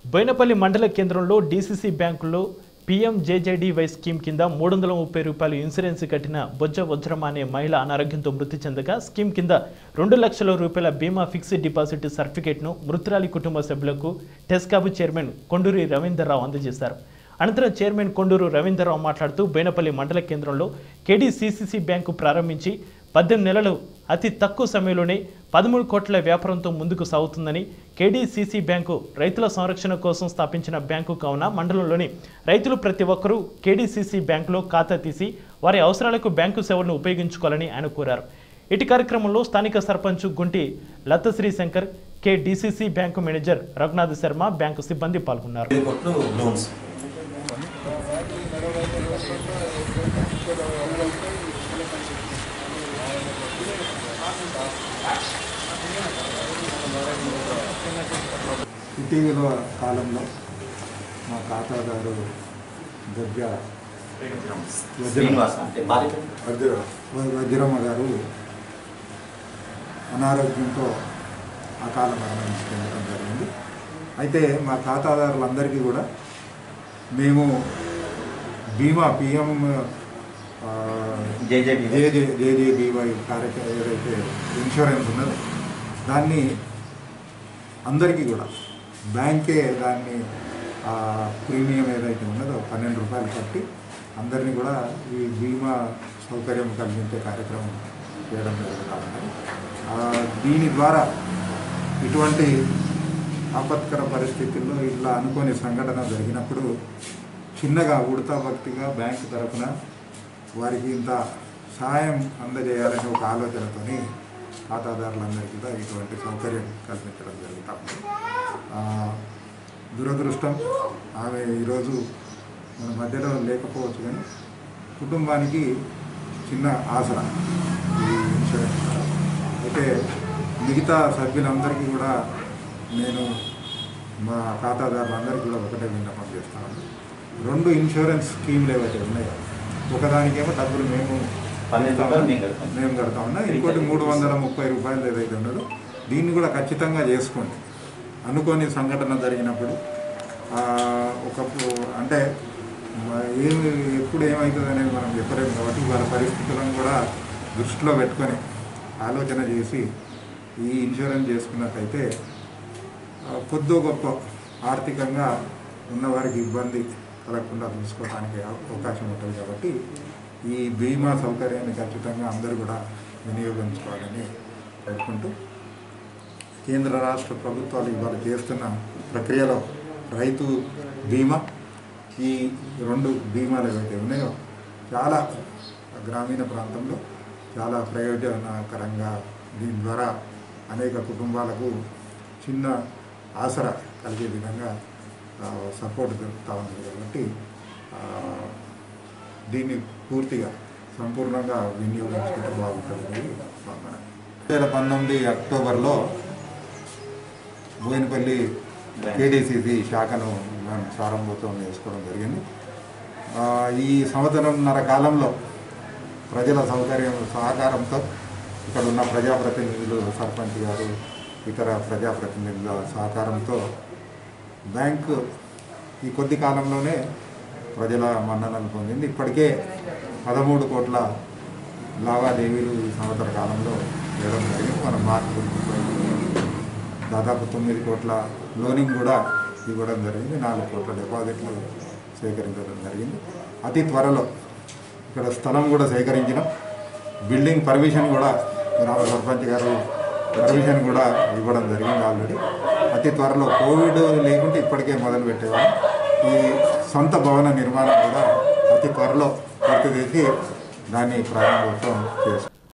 బోయినపల్లి మండల కేంద్రంలో డీసీసీ బ్యాంకులో పీఎంజేజేడీవై స్కీమ్ కింద మూడు వందల ముప్పై రూపాయలు ఇన్సూరెన్స్ కట్టిన బొజ్జ వజ్రమ అనే మహిళ అనారోగ్యంతో మృతి చెందగా స్కీమ్ కింద రెండు లక్షల రూపాయల బీమా ఫిక్స్డ్ డిపాజిట్ సర్టిఫికేట్ను మృతురాలి కుటుంబ సభ్యులకు టెస్కాబు చైర్మన్ కొండూరి రవీందర్రావు అందజేశారు అనంతరం చైర్మన్ కొండూరు రవీందర్రావు మాట్లాడుతూ బోయినపల్లి మండల కేంద్రంలో కేడీసీసీసీ బ్యాంకు ప్రారంభించి పద్దెనిమిది నెలలు అతి తక్కువ సమయంలోనే పదమూడు కోట్ల వ్యాపారంతో ముందుకు సాగుతుందని కేడీసీసీ బ్యాంకు రైతుల సంరక్షణ కోసం స్థాపించిన బ్యాంకు కావున మండలంలోని రైతులు ప్రతి ఒక్కరూ కేడీసీసీ బ్యాంకులో ఖాతా తీసి వారి అవసరాలకు బ్యాంకు సేవలను ఉపయోగించుకోవాలని ఆయన కోరారు ఇటు కార్యక్రమంలో స్థానిక sarpanch Gunti Lathasri Shankar KDCC bank manager Raghunath Sharma bank సిబ్బంది పాల్గొన్నారు ఐదు కోట్లు లోన్స్ ఇటీవల కాలంలో మా ఖాతాదారు గజ్జ శ్రీనివాస్ అంటే భార్య వజ్ర వజ్రమ్మ గారు అనారోగ్యంతో అకాల మరణం చెందడం జరిగింది అయితే మా ఖాతాదారులందరికీ కూడా మేము బీమా పిఎం జేజేబీ జేజే జేజేబీవై కార్యక్రమం ఏదైతే ఇన్సూరెన్స్ ఉన్నదో దాన్ని అందరికీ కూడా బ్యాంకే దాన్ని ఆ, ప్రీమియం ఏదైతే ఉన్నదో పన్నెండు రూపాయలు కట్టి అందరినీ కూడా ఈ బీమా సౌకర్యం కల్పించే కార్యక్రమం చేయడం జరుగుతూ ఉన్నది ఆ, దీని ద్వారా ఇటువంటి ఆపత్కర పరిస్థితుల్లో ఇట్లా అనుకోని సంఘటన జరిగినప్పుడు చిన్నగా ఉడతా భక్తిగా బ్యాంకు తరఫున వారికి ఇంత సహాయం అందజేయాలనే ఒక ఆలోచనతోని ఖాతాదారులందరికీ కూడా ఇటువంటి సౌకర్యం కల్పించడం జరుగుతూ ఉంది ఆ, దురదృష్టం ఆమె ఈరోజు మన మధ్యలో లేకపోవచ్చు కానీ కుటుంబానికి చిన్న ఆసరా ఈ ఇన్సూరెన్స్ ద్వారా. అయితే మిగతా సభ్యులందరికీ కూడా నేను మా ఖాతాదారులందరికీ కూడా ఒకటే విన్నపం చేస్తాను రెండు ఇన్సూరెన్స్ స్కీమ్లు ఏవైతే ఉన్నాయో ఒకదానికేమో డబ్బులు మేము పన్నెండు రూపాయలు మేము కడతాం. మేము కడతా ఉన్నాం ఇంకోటి మూడు వందల ముప్పై రూపాయలు ఏదైతే ఉన్నదో దీన్ని కూడా ఖచ్చితంగా చేసుకోండి అనుకోని సంఘటన జరిగినప్పుడు ఆ, ఒక అంటే మ- ఏమి ఎప్పుడు ఏమవుతుంది అనేది మనం చెప్పలేము కాబట్టి వాళ్ళ పరిస్థితులను కూడా దృష్టిలో పెట్టుకొని ఆలోచన చేసి ఈ ఇన్సూరెన్స్ చేసుకున్నట్టయితే ఆ, కొద్దో గొప్ప ఆర్థికంగా ఉన్నవారికి ఇబ్బంది కలగకుండా చూసుకోవడానికి అవకాశం ఉంటుంది కాబట్టి ఈ బీమా సౌకర్యాన్ని ఖచ్చితంగా అందరూ కూడా వినియోగించుకోవాలని కోరుకుంటూ కేంద్ర రాష్ట్ర ప్రభుత్వాలు ఇవాళ చేస్తున్న ప్రక్రియలో రైతు బీమా ఈ రెండు బీమాలు ఏవైతే ఉన్నాయో చాలా గ్రామీణ ప్రాంతంలో చాలా ప్రయోజనకరంగా దీని ద్వారా అనేక కుటుంబాలకు చిన్న ఆసరా కలిగే విధంగా ఆ, సపోర్ట్ దొరుకుతూ ఉంది కాబట్టి ఆ, దీన్ని పూర్తిగా సంపూర్ణంగా వినియోగించుకుంటే బాగుంటుంది మన రెండు వేల పంతొమ్మిది అక్టోబర్లో బోయినపల్లి కేడీసీసీ శాఖను మనం ప్రారంభోత్సవం చేసుకోవడం జరిగింది ఆ, ఈ సంవత్సరంన్నర కాలంలో ప్రజల సౌకర్యం సహకారంతో ఇక్కడ ఉన్న ప్రజాప్రతినిధులు సర్పంచ్ గారు ఇతర ప్రజాప్రతినిధుల సహకారంతో బ్యాంకు ఈ కొద్ది కాలంలోనే ప్రజల మన్ననలు పొందింది ఇప్పటికే పదమూడు కోట్ల లావాదేవీలు ఈ సంవత్సర కాలంలో చేయడం జరిగింది మన మార్పు దాదాపు తొమ్మిది కోట్ల లోనింగ్ కూడా ఇవ్వడం జరిగింది నాలుగు కోట్ల డిపాజిట్లు సేకరించడం జరిగింది అతి త్వరలో ఇక్కడ స్థలం కూడా సేకరించినాం బిల్డింగ్ పర్మిషన్ కూడా గ్రామ సర్పంచ్ గారు పర్మిషన్ కూడా ఇవ్వడం జరిగింది ఆల్రెడీ అతి త్వరలో కోవిడ్ లేకుంటే ఇప్పటికే మొదలు పెట్టేవాళ్ళం ఈ సొంత భవన నిర్మాణం కూడా అతి త్వరలో పూర్తి చేసి దాన్ని ప్రారంభోత్సవం చేస్తాం